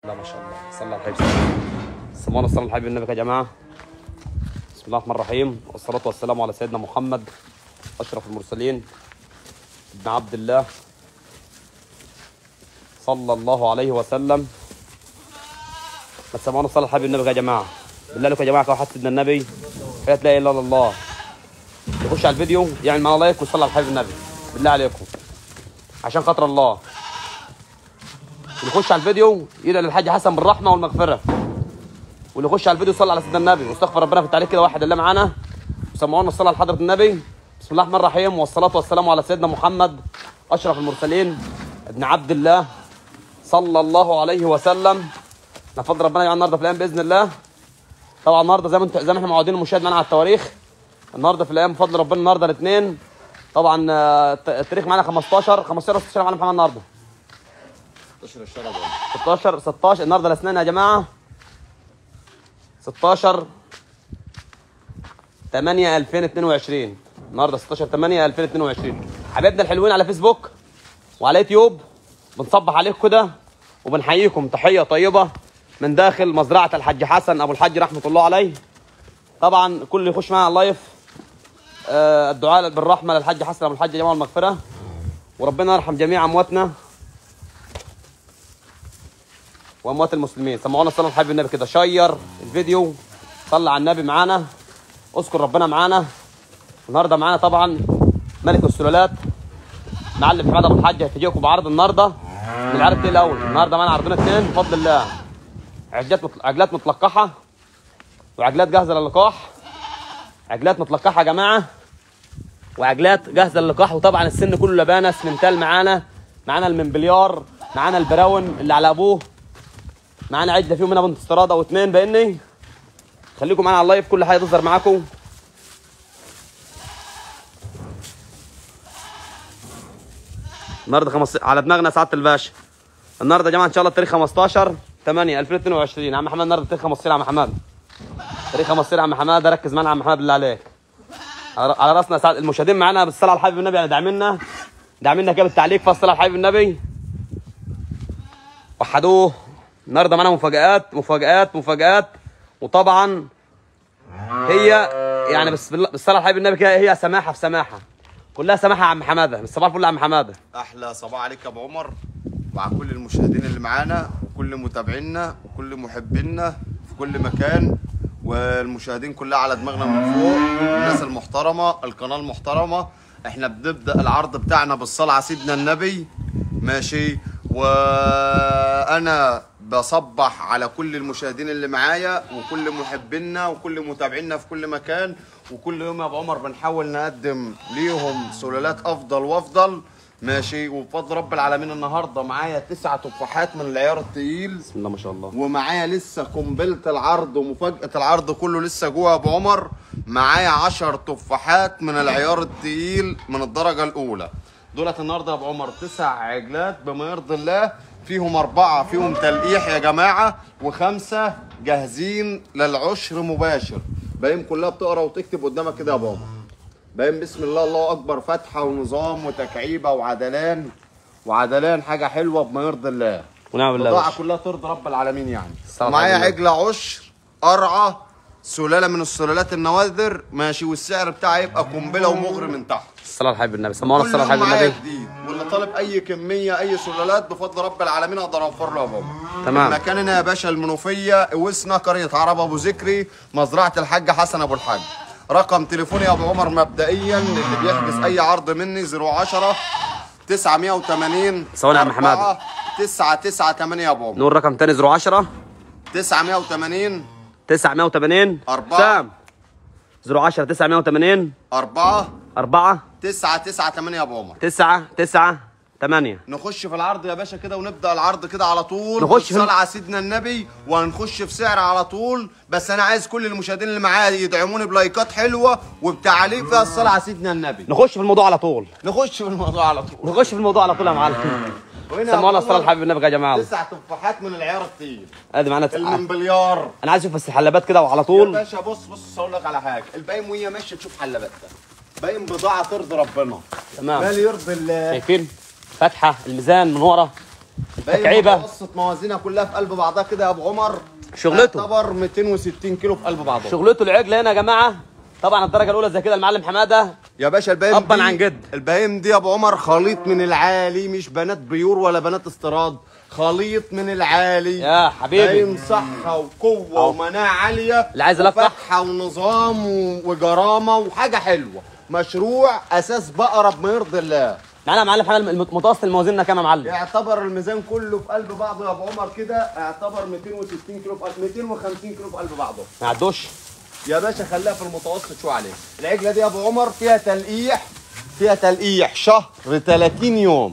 لا ما شاء الله صلى على الحبيب سمونا صلى على الحبيب النبي يا جماعه بسم الله الرحمن الرحيم والصلاه والسلام على سيدنا محمد اشرف المرسلين ابن عبد الله صلى الله عليه وسلم ما تسمعونا صلى على الحبيب النبي يا جماعه بالله عليكم يا جماعه لو حد سيدنا النبي لا اله الا الله يخش على الفيديو يعمل معانا لايك ويصلي على الحبيب النبي بالله عليكم عشان خاطر الله اللي يخش على الفيديو يدعي للحاج حسن بالرحمه والمغفره واللي يخش على الفيديو يصلي على سيدنا النبي واستغفر ربنا في التعليق كده واحد اللي معانا وسمعونا الصلاه على حضره النبي بسم الله الرحمن الرحيم والصلاه والسلام على سيدنا محمد اشرف المرسلين ابن عبد الله صلى الله عليه وسلم نفضل ربنا يجعلنا النهارده في الايام باذن الله طبعا النهارده زي ما انت زي ما احنا معودين المشاهد معانا على التواريخ النهارده في الايام بفضل ربنا النهارده الاثنين طبعا آه، التاريخ معانا 15 15 16 معانا محمد النهارده 16 الشرب 16 16 النهارده الاثنين يا جماعه 16 8 2022 النهارده 16 8 2022 حبايبنا الحلوين على فيسبوك وعلى يوتيوب بنصبح عليكم كده وبنحييكم تحيه طيبه من داخل مزرعه الحاج حسن ابو الحاج رحمه الله عليه طبعا كل اللي يخش معنا اللايف آه، الدعاء بالرحمه للحاج حسن ابو الحاج جمال المغفره وربنا يرحم جميع امواتنا واموات المسلمين سمعونا الصلاه على حبيب النبي كده شير الفيديو صلى على النبي معانا اذكر ربنا معانا النهارده معانا طبعا ملك السلالات معلم حماد ابو الحاج هيفاجئكم بعرض النهارده من العرض ايه الاول النهارده معانا عرضنا اثنين بفضل الله عجلات مطل... عجلات متلقحه وعجلات جاهزه للقاح عجلات متلقحه يا جماعه وعجلات جاهزه للقاح وطبعا السن كله لبانه سمنتال معانا معانا المنبليار معانا البراون اللي على ابوه معانا عجله فيهم هنا بنت استراده واثنين باني خليكم معانا على اللايف كل حاجه تظهر معاكم النهارده خمس على دماغنا سعاده الباشا النهارده يا جماعه ان شاء الله التاريخ 15 8 2022 يا عم حماد النهارده التاريخ 15 يا عم حماد تاريخ 15 يا عم حماد ركز معانا يا عم حماد بالله عليك على على راسنا سعد المشاهدين معانا بالصلاه على الحبيب النبي يعني داعمينا داعمينا كده بالتعليق في الصلاه على الحبيب النبي وحدوه النهارده معانا مفاجآت مفاجآت مفاجآت وطبعا هي يعني بس بالله- بالصلاه على الحبيب النبي كده هي سماحه في سماحه كلها سماحه يا عم حماده مش صباح الفل يا عم حماده احلى صباح عليك يا ابو عمر وعلى كل المشاهدين اللي معانا وكل متابعينا وكل محبينا في كل مكان والمشاهدين كلها على دماغنا من فوق الناس المحترمه القناه المحترمه احنا بنبدا العرض بتاعنا بالصلاه على سيدنا النبي ماشي وانا بصبح على كل المشاهدين اللي معايا وكل محبينا وكل متابعينا في كل مكان وكل يوم يا ابو عمر بنحاول نقدم ليهم سلالات افضل وافضل ماشي وبفضل رب العالمين النهارده معايا تسعة تفاحات من العيار التقيل بسم الله ما شاء الله ومعايا لسه قنبله العرض ومفاجاه العرض كله لسه جوه يا ابو عمر معايا 10 تفاحات من العيار التقيل من الدرجه الاولى دولت النهارده يا ابو عمر تسع عجلات بما يرضي الله فيهم اربعه فيهم تلقيح يا جماعه وخمسه جاهزين للعشر مباشر باين كلها بتقرا وتكتب قدامك كده يا ابو عمر باين بسم الله الله اكبر فتحه ونظام وتكعيبه وعدلان وعدلان حاجه حلوه بما يرضي الله ونعم بالله البضاعة باشا. كلها ترضي رب العالمين يعني الصلاة معايا على النبي. عجلة عشر قرعة سلالة من السلالات النوادر ماشي والسعر بتاعها يبقى قنبلة ومغري من تحت الصلاه على الحبيب النبي سمعونا كل الصلاه على يوم الحبيب معايا النبي جديد واللي طالب اي كمية اي سلالات بفضل رب العالمين اقدر اوفر له يا بابا تمام. مكاننا يا باشا المنوفية وسنا قرية عرب ابو ذكري مزرعة الحاج حسن ابو الحاج رقم تليفوني يا ابو عمر مبدئيا اللي بيحجز اي عرض مني 010 980 ثواني يا عم حماد. 998 يا ابو عمر نقول رقم تاني 010 980 980 أربعة. سام 010 980 4 4 9 9 8 يا ابو عمر 9 9 8 نخش في العرض يا باشا كده ونبدا العرض كده على طول نخش في- بالصلاة على سيدنا النبي وهنخش في سعر على طول بس انا عايز كل المشاهدين اللي معايا يدعموني بلايكات حلوه وبتعليق فيها الصلاه على سيدنا النبي نخش في الموضوع على طول نخش في الموضوع على طول نخش في الموضوع على طول يا معلم وهنا سمعونا يا الصلاه على الحبيب النبي يا جماعه تسع تفاحات من العيار التقيل ادي معانا تسعة. المنبليار انا عايز اشوف بس الحلبات كده وعلى يا طول باشا بص بص اقول لك على حاجه الباقي وهي ماشيه تشوف حلبات ده باين بضاعه ترضي ربنا تمام ما يرضي الله شايفين فتحه الميزان من ورا باقي تكعيبة. متوسط موازينها كلها في قلب بعضها كده يا ابو عمر شغلته. يعتبر 260 كيلو في قلب بعضها شغلته العجل هنا يا جماعه طبعا الدرجه الاولى زي كده المعلم حماده يا باشا البهايم أباً دي عن جد. البهايم دي يا ابو عمر خليط من العالي مش بنات بيور ولا بنات استيراد خليط من العالي يا حبيبي. بهايم صحة وقوة أهو. ومناعة عالية اللي عايز يلقح. وفتحة ونظام و- وجرامة وحاجة حلوة مشروع أساس بقرة بما يرضي الله معانا يا معلم حماده الم- متوسط الموازين كام يا معلم يعتبر الميزان كله في قلب بعضه يا ابو عمر كده اعتبر 260 كيلو في قلب 250 كيلو في قلب بعضه ما يعدوش يا باشا خليها في المتوسط شو عليه العجله دي يا ابو عمر فيها تلقيح فيها تلقيح شهر 30 يوم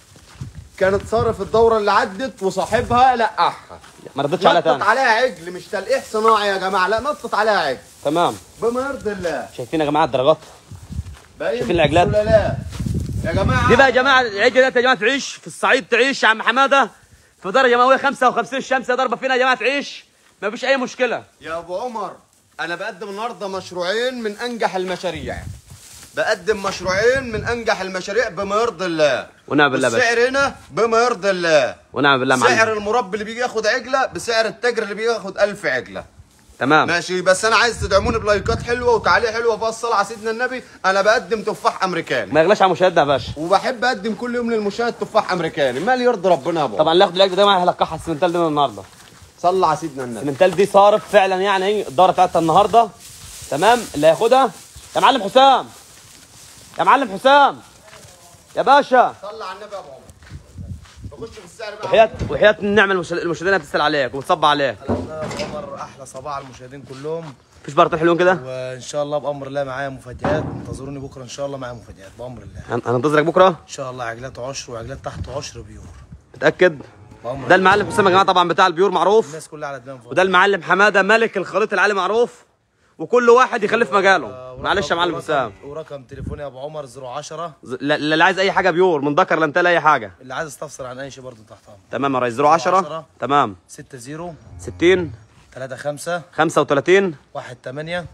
كانت صارف الدوره اللي عدت وصاحبها لقحها ما ردتش عليها نطت تاني عليها عجل مش تلقيح صناعي يا جماعه لا نطت عليها عجل تمام بما يرضي الله شايفين يا جماعه الدرجات باين شوف العجلات. سلالات. يا جماعه دي بقى يا جماعه العجله ديت يا جماعه تعيش في الصعيد تعيش يا عم حماده في درجه مئويه 55 الشمس ضربه فينا يا جماعه تعيش ما فيش اي مشكله يا ابو عمر انا بقدم النهارده مشروعين من انجح المشاريع بقدم مشروعين من انجح المشاريع بما يرضي الله ونعم بالله يا باشا السعر هنا بما يرضي الله ونعم بالله يا سعر معلم المربي اللي بيجي ياخد عجله بسعر التاجر اللي بيجي ياخد 1000 عجله تمام ماشي بس انا عايز تدعموني بلايكات حلوه وتعليق حلوه فيها الصلاه على سيدنا النبي انا بقدم تفاح امريكاني ما يغلاش على مشاهدنا يا باشا وبحب اقدم كل يوم للمشاهد تفاح امريكاني ما اللي يرضي ربنا يا ابو طبعا اللي ياخد العجله ده ما هيلقحها السمنتال دي من النهارده صلى على سيدنا النبي السمنتال دي صارف فعلا يعني ايه الدوره بتاعتها النهارده تمام اللي هياخدها يا معلم حسام يا معلم حسام يا باشا صلى على النبي يا ابو عمر بخش في السعر بقى وحياه وحياه النعمه المشاهد- المشاهدين بتسال عليك وبتصب عليك عمر احلى صباح على المشاهدين كلهم مفيش بارتين حلوين كده وان شاء الله بامر الله معايا مفاجات انتظروني بكره ان شاء الله معايا مفاجات بامر الله هن- هننتظرك بكره ان شاء الله عجلات عشر وعجلات تحت عشر بيور متاكد بامر ده المعلم حسام يا جماعه طبعا بتاع البيور معروف الناس كلها على دماغهم وده المعلم حماده ملك الخليط العالي معروف وكل واحد يخليه في مجاله معلش يا معلم حسام ورقم تليفوني يا ابو عمر 010 ز- لا- اللي عايز اي حاجه بيور من ذكر لانتهى اي حاجه اللي عايز استفسر عن اي شيء برضه تحت امر تمام يا ريس 010 10. تمام 60 60 35 35 18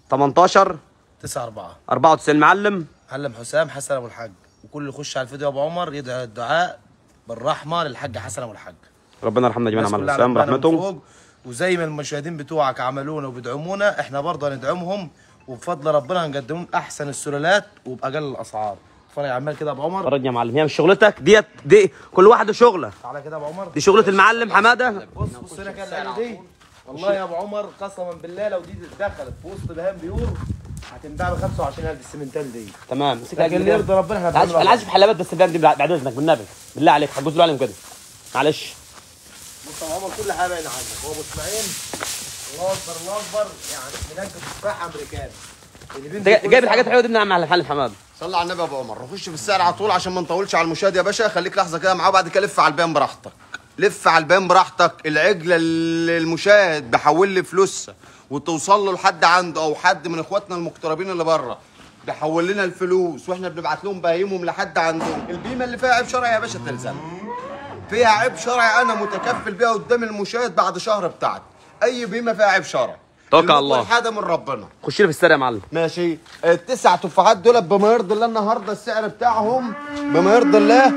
18 94 94 معلم معلم حسام حسن ابو الحاج وكل اللي يخش على الفيديو يا ابو عمر يدعي الدعاء بالرحمه للحاج حسن ابو الحاج ربنا يرحمنا جميعا يا الناس معلم كلها حسام على دماغنا من رحمته فوق. وزي ما المشاهدين بتوعك عملونا وبيدعمونا احنا برضه هندعمهم وبفضل ربنا هنقدم لهم احسن السلالات وباقل الاسعار اتفرج يا عمال كده يا ابو عمر فرجني يا معلم هي مش شغلتك ديت دي كل واحد شغله تعالى كده يا ابو عمر دي شغله المعلم حماده بص بص هنا كده العين دي والله يا ابو عمر قسما بالله لو دي دخلت في وسط بهام بيور هتنباع ب 25000 السمنتال دي تمام مسك لكن اللي يرضي ربنا احنا انا عايز بنعمله انا عايز في حلبات بس البلان دي بعد بعد اذنك بالنبي بالله عليك هتجوز له عليهم كده معلش بص يا ابو عمر كل حاجه باينه عندك هو ابو اسماعيل الله اكبر الله اكبر يعني منجم تفاح امريكاني اللي انت بينزل جاي- كل جايب سنة. الحاجات الحلوه دي من معلم معلم حماده صلى على النبي يا ابو عمر نخش في السعر على طول عشان ما نطولش على المشاهد يا باشا خليك لحظه كده معاه وبعد كده لف على البيان براحتك لف على البيان براحتك العجله اللي المشاهد بحول لي فلوسها وتوصل له لحد عنده او حد من اخواتنا المقتربين اللي بره بيحول لنا الفلوس واحنا بنبعت لهم بهايمهم لحد عندهم البيمه اللي فيها عيب شرعي يا باشا تلزم فيها عيب شرعي انا متكفل بيها قدام المشاهد بعد شهر بتاعتي اي بيمه فيها عيب شرعي توكل على الله. حاجه من ربنا خش لي في السر يا معلم ماشي التسع تفاحات دول بما يرضي الله النهارده السعر بتاعهم بما يرضي الله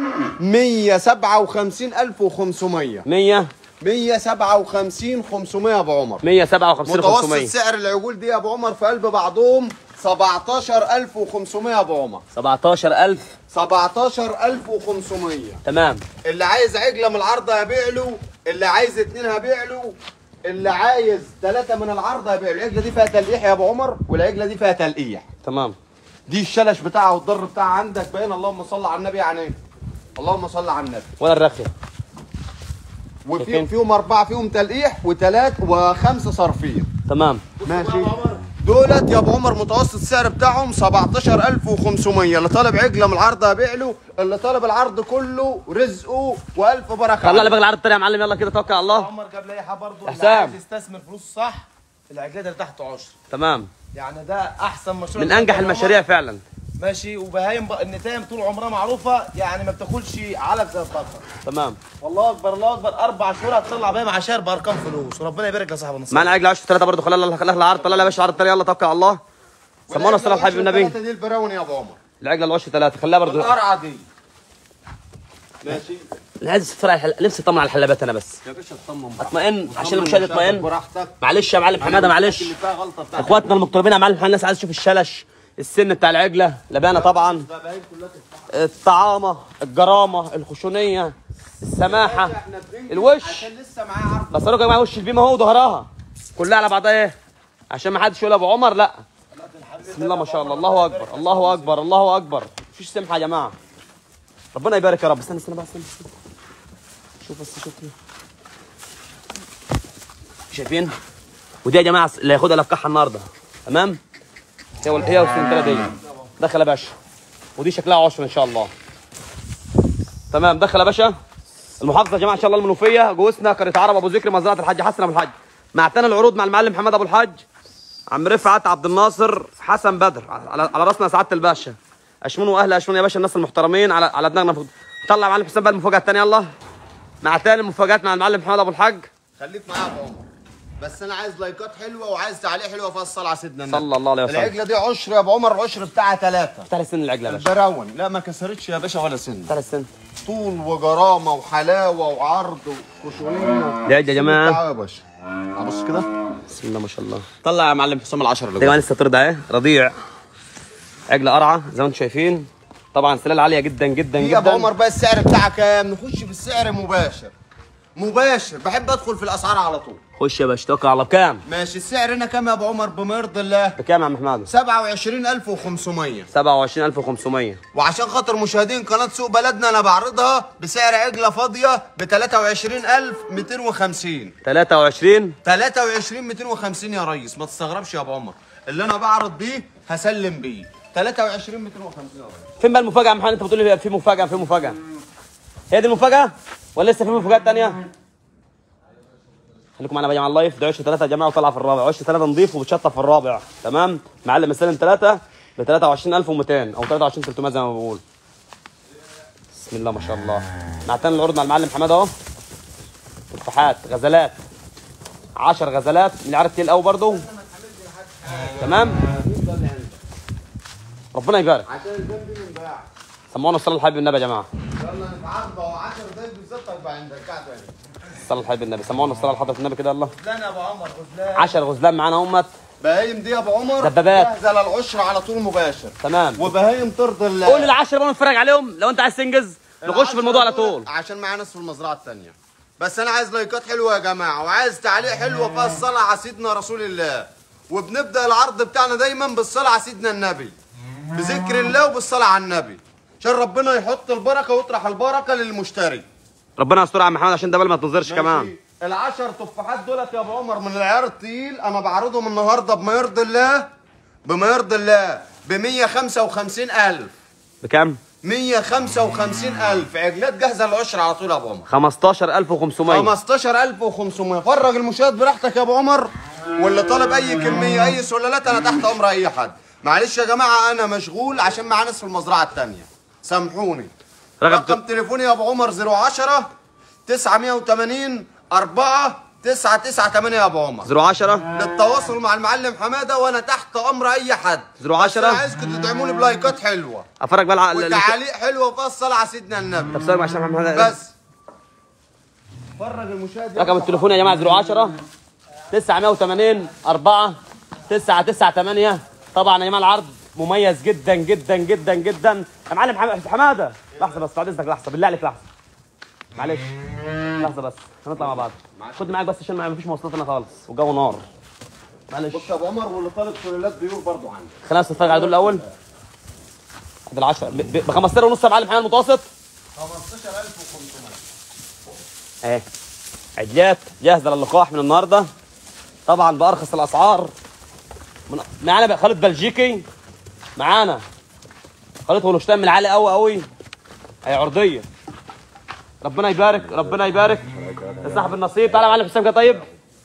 157500 100 157 500 يا ابو عمر 157 متوسط 500 سعر العجول دي يا ابو عمر في قلب بعضهم 17500 يا ابو عمر 17000 17500 تمام اللي عايز عجله من العرض هبيع له اللي عايز اتنين هبيع له اللي عايز ثلاثة من العرض هبيع له العجلة دي فيها تلقيح يا ابو عمر والعجلة دي فيها تلقيح تمام دي الشلش بتاعها والضر بتاعها عندك باين اللهم صل على النبي يعني ايه اللهم صل على النبي ولا الرخيه وفي شايفين؟ فيهم اربعه فيهم تلقيح وثلاث وخمسه صارفين تمام ماشي دولت يا ابو عمر متوسط السعر بتاعهم 17500 اللي طالب عجله من العرض هبيع له اللي طالب العرض كله رزقه والف بركه طلع لي عليه. بقى العرض التاني يا معلم يلا كده توكل على الله عمر جاب لي برضه اللي حسام. عايز يستثمر فلوس صح العجلات اللي تحت عشر تمام يعني ده احسن مشروع من انجح المشاريع فعلا ماشي وبهايم بقى النتايم طول عمرها معروفه يعني ما بتاكلش علف زي البقر تمام والله اكبر الله اكبر اربع شهور هتطلع بيها عشان بارقام فلوس وربنا يبارك لصاحب النصيب معانا عجله 10 3 برضه خلال خلال العرض طلع لي يا باشا العرض التاني يلا توكل على الله سمونا الصلاه على حبيب النبي الثلاثة دي البراون يا ابو عمر العجله ال 10 3 خليها برضه القرعه دي ماشي انا عايز اتفرج على الحل... نفسي اطمن على الحلبات انا بس يا باشا اطمن اطمئن عشان المشاهد يطمئن براحتك معلش يا معلم حماده معلش اللي فيها غلطه بتاعتك اخواتنا المقتربين يا معلم حماده الناس عايز تشوف الشلش السن بتاع العجله لبانه طبعا الزباين كلها تفتح الطعامه الجرامه الخشونيه السماحه احنا بننجز الوش. عشان لسه معاه عرض بس انا يا جماعه وش البيمه اهو وظهرها كلها على بعضها ايه عشان ما حدش يقول ابو عمر لا بسم الله ما شاء الله الله اكبر الله اكبر الله اكبر مفيش سمحه يا جماعه ربنا يبارك يا رب استنى استنى بقى استنى, استنى. شوف بس شوف شايفين ودي يا جماعه اللي هياخدها لفكحها النهارده تمام هي وال- هي والسنتره دي دخل يا باشا ودي شكلها عشر ان شاء الله تمام دخل يا باشا المحافظه يا جماعه ان شاء الله المنوفيه جوزنا قريه عرب ابو ذكر مزرعه الحاج حسن ابو الحاج معتنا العروض مع المعلم محمد ابو الحاج عم رفعت عبد الناصر حسن بدر على, على راسنا سعاده الباشا اشمون واهل اشمون يا باشا الناس المحترمين على على دماغنا فوق. طلع يا معلم حسام بقى المفاجاه الثانيه يلا مع تاني المفاجات مع المعلم محمد ابو الحاج خليك معايا يا ابو عمر بس انا عايز لايكات حلوه وعايز تعليق حلوه فيها الصلاه على سيدنا النبي صلى الله عليه وسلم العجله دي عشر يا ابو عمر العشر بتاعها ثلاثه تعالى سن العجله يا باشا البراون لا ما كسرتش يا باشا ولا سن تعالى السن طول وجرامه وحلاوه وعرض وخشونيه العجله يا جماعه تعالى يا باشا ابص كده بسم الله ما شاء الله طلع يا معلم حسام العشرة اللي يا جماعه جوه لسه ترضع اهي رضيع عجله قرعه زي ما انتم شايفين طبعا سلال عاليه جدا جدا دي يا ابو جدا عمر بقى السعر بتاعها كام نخش بالسعر مباشر مباشر بحب ادخل في الاسعار على طول خش يا باشا توكل على الله بكام ماشي السعر هنا كام يا ابو عمر بما يرضي الله بكام يا عم احمد 27500 27500 وعشان خاطر مشاهدين قناه سوق بلدنا انا بعرضها بسعر عجله فاضيه ب 23250 23 23250 يا ريس ما تستغربش يا ابو عمر اللي انا بعرض بيه هسلم بيه 23250 يا ريس فين بقى المفاجاه يا محمد انت بتقول لي في مفاجاه في مفاجاه هي دي المفاجاه ولا لسه في مفاجات تانية خليكم معانا بقى يا جماعه اللايف ده عشر ثلاثه يا جماعه وطلع في الرابع عشر ثلاثه نضيف وبتشطف في الرابع تمام معلم السلم ثلاثه ب 23200 او 23300 زي ما بقول بسم الله ما شاء الله معتنا العروض مع المعلم حماد اهو تفاحات غزلات 10 غزلات من العرض تقيل قوي برضه تمام ربنا يبارك عشان الجنب دي من باع سمونا الصلاه الحبيب النبي يا جماعه يلا نتعرض اهو 10 دقايق بالظبط هيبقى عندك قاعد هنا الصلاه الحبيب النبي سمونا الصلاه لحضره النبي كده يلا غزلان يا ابو عمر غزلان 10 غزلان معانا همت بهايم دي يا ابو عمر دبابات. جاهزه للعشر على طول مباشر تمام وبهايم ترضي الله قول للعشرة بقى نتفرج عليهم لو انت عايز تنجز نخش في الموضوع على طول عشان معايا ناس في المزرعه الثانيه بس انا عايز لايكات حلوه يا جماعه وعايز تعليق حلو فيها الصلاه على سيدنا رسول الله وبنبدا العرض بتاعنا دايما بالصلاه على سيدنا النبي بذكر الله وبالصلاه على النبي عشان ربنا يحط البركه ويطرح البركه للمشتري ربنا يستر يا عم محمد عشان ده بال ما تنظرش كمان ماشي. العشر تفاحات دولت يا ابو عمر من العيار التقيل انا بعرضهم النهارده بما يرضي الله بما يرضي الله ب 155000 بكام؟ 155000 عجلات جاهزه للعشر على طول يا ابو عمر 15500 15500 فرج المشاهد براحتك يا ابو عمر واللي طالب اي كميه اي سلالات انا تحت امر اي حد معلش يا جماعه انا مشغول عشان معايا ناس في المزرعه الثانيه سامحوني رقم رقم تليفوني يا ابو عمر 010 980 4 998 يا ابو عمر 010 للتواصل مع المعلم حماده وانا تحت امر اي حد 010 بس انا عايزكم تدعموني بلايكات حلوه افرج بقى الع- ال- ال- وتعاليق حلوه وفيها الصلاه على سيدنا النبي طب سوري عشان محمد بس فرج المشاهد رقم التليفون يا جماعه 010 980 4 998 طبعا يا جماعه العرض مميز جدا جدا جدا جدا يا معلم حم- حماده لحظه بس بعد اذنك لحظه بالله عليك لحظه معلش لحظه بس هنطلع مع بعض خد معاك بس عشان ما فيش مواصلات هنا خالص والجو نار معلش بص يا ابو عمر واللي طالب سلالات بيور برضو عندي خلينا بس نتفرج على دول الاول ادي ال 10 ب 15 ونص يا معلم حماده المتوسط 15500 اهي عجلات جاهزه للقاح من النهارده طبعا بارخص الاسعار من... معانا بقى خليط بلجيكي معانا خليط هولشتاين من العالي قوي قوي هي عرضيه ربنا يبارك ربنا يبارك يا صاحب النصيب تعالى يا معلم حسام كده طيب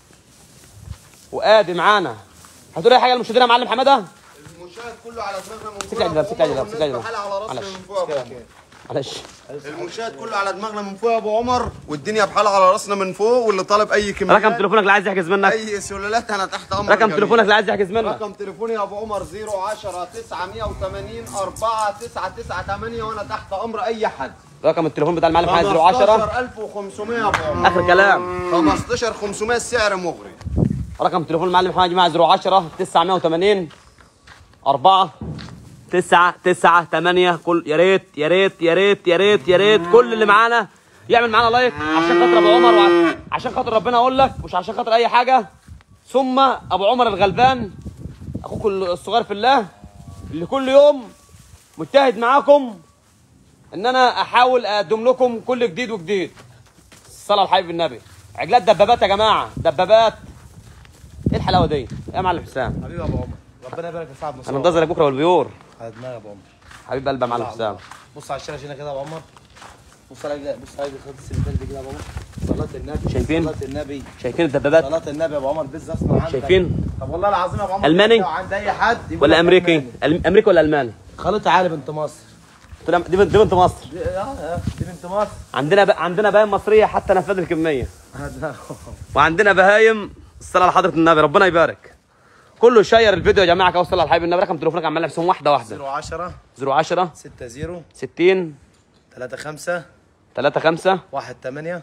وادي معانا هتقول اي حاجه للمشاهدين يا معلم حماده المشاهد كله على دماغنا من سكة عجلة، سكة عجلة، سكة عجلة. والناس بحالها على راسنا معلش. من فوق يا أبو عمر. معلش المشاهد كله على دماغنا من فوق يا ابو عمر والدنيا بحالها على راسنا من فوق واللي طالب اي كميه رقم تليفونك اللي عايز يحجز منك اي سلالات انا تحت امرك رقم يا تليفونك اللي عايز يحجز منك رقم تليفوني يا ابو عمر 010 980 4 998 وانا تحت امر اي حد رقم التليفون بتاع المعلم حاج 010 15500 يا ابو عمر اخر كلام 15500 السعر مغري رقم تليفون المعلم حاج مع 010 980 4 9 9 8 كل يا ريت يا ريت يا ريت يا ريت يا ريت كل اللي معانا يعمل معانا لايك عشان خاطر ابو عمر وع- عشان خاطر ربنا اقول لك مش عشان خاطر اي حاجه ثم ابو عمر الغلبان اخوك الصغير في الله اللي كل يوم مجتهد معاكم ان انا احاول اقدم لكم كل جديد وجديد الصلاه على الحبيب النبي عجلات دبابات يا جماعه دبابات ايه الحلاوه دي يا معلم حسام حبيبي يا ابو عمر ربنا يبارك في صاحب انا مصطفى منتظرك بكره والبيور على دماغي يا ابو عمر حبيب قلبي يا معلم حسام بص على الشاشه هنا كده يا ابو عمر بص على بص على خط السلسله دي كده يا ابو عمر صلاه النبي شايفين؟ صلاه النبي شايفين الدبابات صلاه النبي يا ابو عمر بز اسمع عندك شايفين؟ طب والله العظيم يا ابو عمر ألماني؟ لو عند اي حد يقول ولا لك امريكي ألماني. ألم- امريكي ولا الماني خليط عالي بنت مصر قلت لها دي بنت دي بنت مصر دي, آه، آه، دي بنت مصر عندنا ب... عندنا بهايم مصريه حتى نفذ الكميه وعندنا بهايم الصلاه على حضره النبي ربنا يبارك كله شير الفيديو يا جماعه كده وصل على الحبيب النبي رقم تليفونك عمال لحسهم واحده واحده 010 010 60 60 35 35 18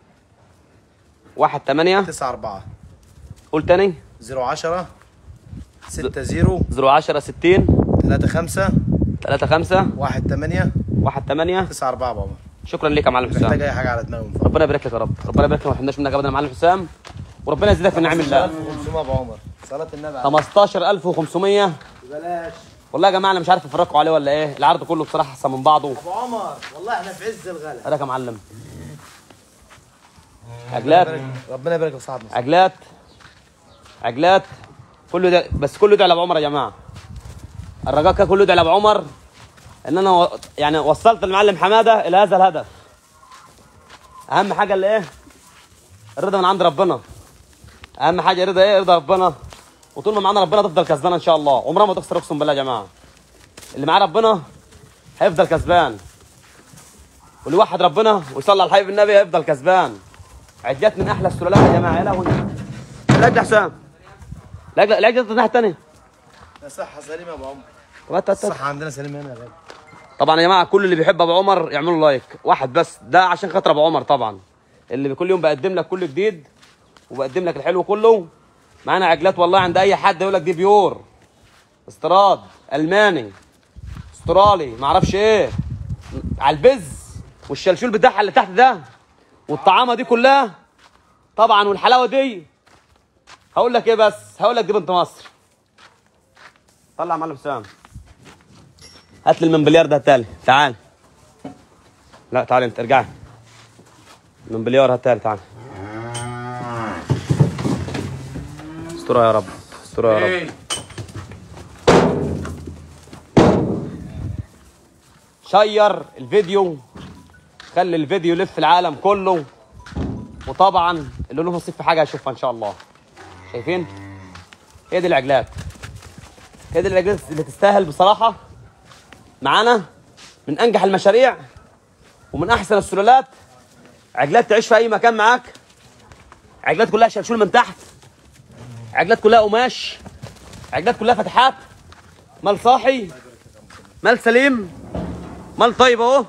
18 94 قول تاني 010 60 010 60 35 35 18 18 94 يا ابو عمر شكرا ليك يا معلم محتاج حسام اي حاجه على دماغي من فوق ربنا يبارك لك يا رب ربنا يبارك لك ما تحرمناش منك ابدا يا معلم حسام وربنا يزيدك من نعم الله 1500 ابو عمر صلاه النبي عليه 15500 بلاش والله يا جماعه انا مش عارف افرقوا عليه ولا ايه العرض كله بصراحه احسن من بعضه ابو عمر والله احنا في عز الغلا هذاك يا معلم عجلات ربنا يبارك في صاحبنا عجلات عجلات كله ده بس كله ده لابو عمر يا جماعه الرجاء كده كله ده لابو عمر ان انا و... يعني وصلت المعلم حماده الى هذا الهدف اهم حاجه اللي ايه الرضا من عند ربنا اهم حاجه رضا ايه رضا ربنا وطول ما معانا ربنا تفضل كسبان ان شاء الله عمرها ما تخسر اقسم بالله يا جماعه اللي معاه ربنا هيفضل كسبان واللي يوحد ربنا ويصلي على الحبيب النبي هيفضل كسبان عجات من احلى السلالات يا جماعه يا لهوي العجل حسام العجل العجل الناحيه الثانيه صحه سليمه يا ابو عمر طب هات- هات- هات. الصحه عندنا سليمه هنا يا غالي طبعا يا جماعه كل اللي بيحب ابو عمر يعملوا لايك واحد بس ده عشان خاطر ابو عمر طبعا اللي كل يوم بقدم لك كل جديد وبقدم لك الحلو كله معانا عجلات والله عند اي حد يقول لك دي بيور استيراد الماني استرالي معرفش ايه على البز والشلشول بتاعها اللي تحت ده والطعامه دي كلها طبعا والحلاوه دي هقول لك ايه بس هقول لك دي بنت مصر طلع يا معلم سام هات لي المنبليار ده تالي تعال لا تعال انت ارجع المنبليار هات تالي تعال استرها يا رب استرها يا رب شير الفيديو خلي الفيديو يلف العالم كله وطبعا اللي له نصيب في حاجه هيشوفها ان شاء الله شايفين هي دي العجلات هي دي العجلات اللي تستاهل بصراحه معانا من انجح المشاريع ومن احسن السلالات عجلات تعيش في اي مكان معاك عجلات كلها شلشول من تحت عجلات كلها قماش عجلات كلها فتحات مال صاحي مال سليم مال طيب اهو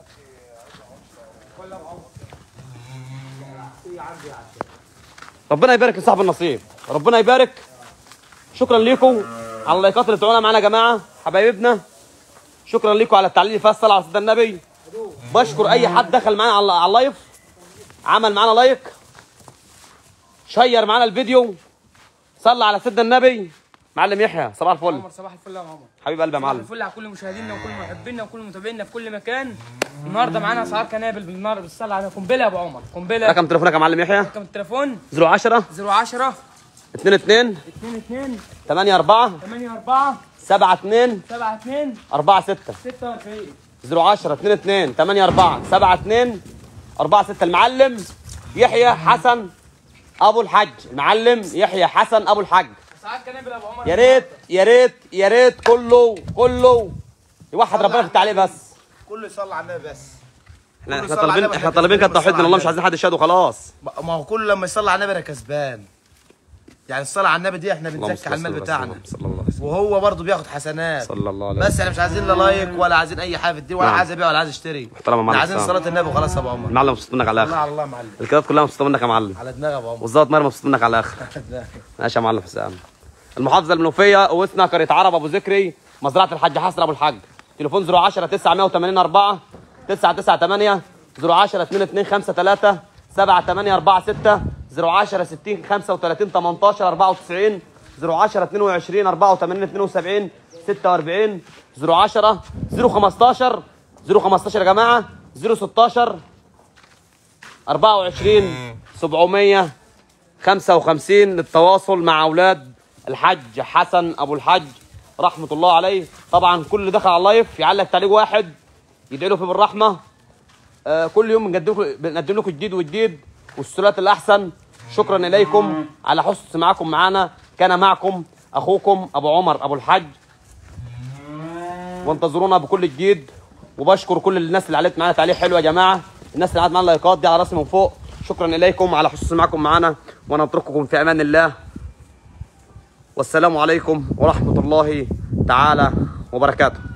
ربنا يبارك لصاحب النصيب ربنا يبارك شكرا لكم على اللايكات اللي بتوعونا معانا يا جماعه حبايبنا شكرا لكم على التعليق اللي فيها الصلاه على سيدنا النبي بشكر اي حد دخل معانا على على اللايف عمل معانا لايك شير معانا الفيديو صلى على سيدنا النبي معلم يحيى صباح الفل عمر صباح الفل يا عمر حبيب قلبي يا صباح معلم الفل على كل مشاهدينا وكل محبينا وكل متابعينا في كل مكان النهارده معانا اسعار كنابل بالنار بالصلاه على قنبله يا ابو عمر قنبله رقم تليفونك يا معلم يحيى رقم التليفون 010 010 22 22 8 4 8 4 7 2 7 2 4 6 46 010 22 8 4 7 2 4 6 المعلم يحيى حسن ابو الحج المعلم يحيى حسن ابو الحج اسعار كنابل يا ابو عمر يا ريت يا ريت يا ريت كله كله يوحد ربنا في التعليق بس كله يصلي على النبي بس احنا كله احنا يصلي على طالبين النبي، احنا إحنا طالبين كده كده توحيد من بنصلي الله على مش عايزين حد يشهد وخلاص ما هو كله لما يصلي على النبي انا كسبان يعني الصلاه على النبي دي احنا اللهم بنزكي صل على المال وسلم بتاعنا صلى الله عليه وسلم وهو برضه بياخد حسنات صلى الله عليه بس وسلم احنا مش عايزين لا لايك ولا عايزين اي حاجه في الدين ولا نعم. عايز ابيع ولا عايز اشتري محترم يا معلم احنا عايزين حسام. صلاه النبي وخلاص يا ابو عمر المعلم مبسوط منك على الله الاخر على الله يا معلم الكلاب كلها مبسوطه منك يا معلم على دماغي يا ابو عمر والظابط ماهر مبسوط منك على الاخر على دماغي. ماشي يا معلم حسام المحافظه المنوفيه قوسنا قريه عرب ابو ذكري مزرعه الحاج حسن ابو الحاج تليفون 010 980 4 998 010 22 53 7846 010 60 35 18 94 010 22 84 72 46 010 015 015 يا جماعه 016 24 700 55 للتواصل مع اولاد الحج حسن ابو الحج رحمه الله عليه طبعا كل اللي دخل على اللايف يعلق تعليق واحد يدعي له فيه بالرحمه آه كل يوم بنقدم لكم بنقدم لكم جديد وجديد والسلات الاحسن شكرا اليكم على حسن سماعكم معنا كان معكم اخوكم ابو عمر ابو الحج وانتظرونا بكل جديد وبشكر كل الناس اللي علقت معانا تعليق حلو يا جماعه الناس اللي عملت معانا لايكات دي على راسي من فوق شكرا اليكم على حسن سماعكم معنا ونترككم في امان الله والسلام عليكم ورحمه الله تعالى وبركاته